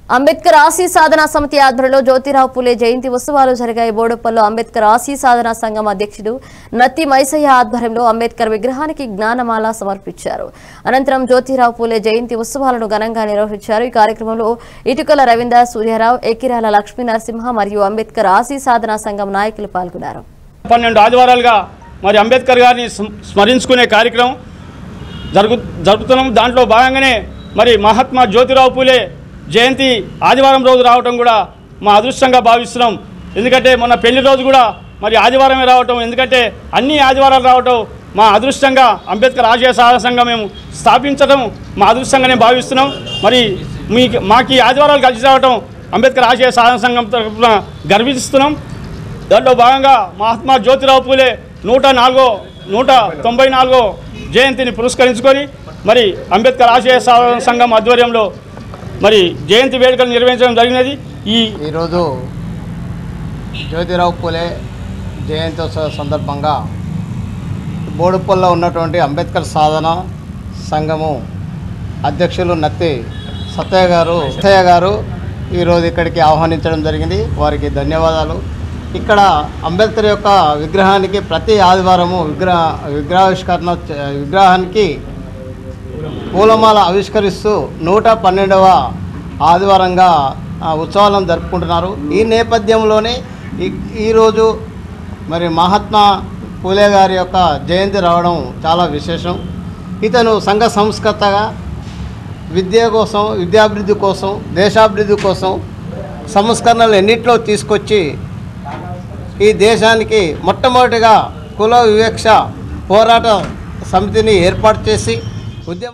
అంబేద్కర్ ఆశీ సాధన సమితి ఆధ్వర్యంలో జ్యోతిరావు పూలే జయంతి ఉత్సవాలు జరిగాయి బోడుప్పల్లో అంబేద్కర్ ఆశీ సాధన సంఘం అధ్యక్షుడు నత్తి మైసయ్య ఆధ్వర్యంలో అంబేద్కర్ విగ్రహానికి జ్ఞానమాల సమర్పించారు అనంతరం జ్యోతిరావు పూలే జయంతి ఉత్సవాలను ఘనంగా నిర్వహించారు ఈ కార్యక్రమంలో ఇటుకల రవీంద్ర సూర్యారావు ఎకిరాల లక్ష్మీ నరసింహ మరియు అంబేద్కర్ ఆశీ సాధన సంఘం నాయకులు పాల్గొన్నారు పన్నెండు ఆదివారాలుగా మరి అంబేద్కర్ గారిని స్మ- స్మరించుకునే కార్యక్రమం జరుగు జరుపుతున్నాం దాంట్లో భాగంగానే మరి మహాత్మా జ్యోతిరావు పూలే జయంతి ఆదివారం రోజు రావటం కూడా మా అదృష్టంగా భావిస్తున్నాం ఎందుకంటే మొన్న పెళ్లి రోజు కూడా మరి ఆదివారమే రావటం ఎందుకంటే అన్ని ఆదివారాలు రావటం మా అదృష్టంగా అంబేద్కర్ ఆశయ సాధన సంఘం మేము స్థాపించడం మా అదృష్టంగానే భావిస్తున్నాం మరి మీకు మాకు ఈ ఆదివారాలు కలిసి రావటం అంబేద్కర్ ఆశయ సాధన సంఘం తరఫున గర్విస్తున్నాం దాంట్లో భాగంగా మహాత్మా జ్యోతిరావు పూలే నూట నాలుగో నూట తొంభై నాలుగో జయంతిని పురస్కరించుకొని మరి అంబేద్కర్ ఆశయ సాధన సంఘం ఆధ్వర్యంలో మరి జయంతి వేడుకలు నిర్వహించడం జరిగినది ఈ ఈరోజు జ్యోతిరావు పూలే జయంత్యోత్సవ సందర్భంగా బోడుపల్లో ఉన్నటువంటి అంబేద్కర్ సాధన సంఘము అధ్యక్షులు నత్తి సత్తయ్య గారు సత్తయ్య గారు ఈరోజు ఇక్కడికి ఆహ్వానించడం జరిగింది వారికి ధన్యవాదాలు ఇక్కడ అంబేద్కర్ యొక్క విగ్రహానికి ప్రతి ఆదివారము విగ్రహ విగ్రహావిష్కరణ చే- విగ్రహానికి పూలమాల ఆవిష్కరిస్తూ నూట పన్నెండవ ఆదివారంగా ఆ, ఉత్సవాలను జరుపుకుంటున్నారు ఈ నేపథ్యంలోనే ఈ ఈరోజు మరి మహాత్మా పూలే గారి యొక్క జయంతి రావడం చాలా విశేషం ఇతను సంఘ సంస్కర్తగా విద్య కోసం విద్యాభివృద్ధి కోసం దేశాభివృద్ధి కోసం సంస్కరణలు ఎన్నిట్లో తీసుకొచ్చి ఈ దేశానికి మొట్టమొదటిగా కుల వివక్ష పోరాట సమితిని ఏర్పాటు చేసి ఉద్యమ